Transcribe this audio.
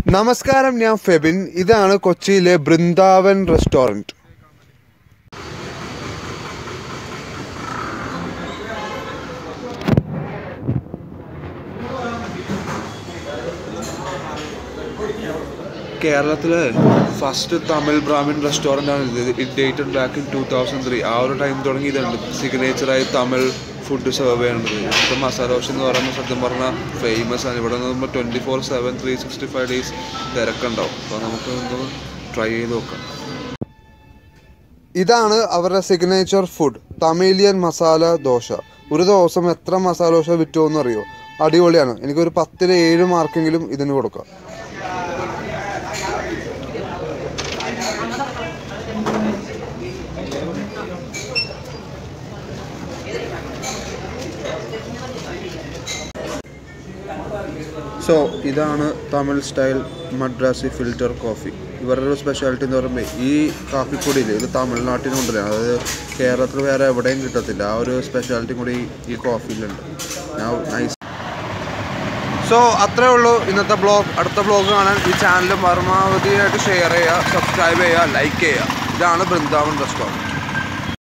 നമസ്കാരം ഞാൻ ഫെബിൻ ഇതാണ് കൊച്ചിയിലെ ബൃന്ദാവൻ റെസ്റ്റോറൻറ്റ് കേരളത്തിലെ ഫസ്റ്റ് തമിഴ് ബ്രാഹ്മിൻ റെസ്റ്റോറൻ്റ് ആണ് ഇത് it dated back in two thousand three ആ ഒരു ടൈം തുടങ്ങിയതുണ്ട് സിഗ്നേച്ചറായി തമിഴ് ഫുഡ് സെർവ് ചെയ്യുന്നത് ഇപ്പം മസാല ദോശ എന്ന് പറയുമ്പോൾ സത്യം പറഞ്ഞാൽ ഫേമസ് ആണ് ഇവിടെ നിന്ന് twenty four seven three sixty five days തിരക്കുണ്ടാവും അപ്പോൾ നമുക്ക് ഒന്ന് ട്രൈ ചെയ്ത് നോക്കാം ഇതാണ് അവരുടെ സിഗ്നേച്ചർ ഫുഡ് തമിലിയൻ മസാല ദോശ ഒരു ദിവസം എത്ര മസാല ദോശ വിറ്റുമെന്ന് അറിയോ അടിപൊളിയാണ് എനിക്കൊരു പത്തില് ഏഴ് മാർക്കെങ്കിലും ഇതിന് കൊടുക്കാം സോ ഇതാണ് Tamil style Madrasi filter coffee ഇവരുടെ ഒരു സ്പെഷ്യാലിറ്റി എന്ന് പറയുമ്പോൾ ഈ കാപ്പിപ്പൊടിയിൽ ഇത് തമിഴ്നാട്ടിൽ കൊണ്ടുവരാണ് അതായത് കേരളത്തിൽ വേറെ എവിടെയും കിട്ടത്തില്ല ആ ഒരു സ്പെഷ്യാലിറ്റി കൂടി ഈ കോഫിയിലുണ്ട് നൈസ് സോ അത്രേ ഉള്ളൂ ഇന്നത്തെ ബ്ലോഗ് അടുത്ത ബ്ലോഗ് കാണാൻ ഈ ചാനൽ പരമാവധിയായിട്ട് ഷെയർ ചെയ്യുക സബ്സ്ക്രൈബ് ചെയ്യുക ലൈക്ക് ചെയ്യുക ഇതാണ് ബൃന്ദാവൻ റെസ്റ്റോറൻറ്റ്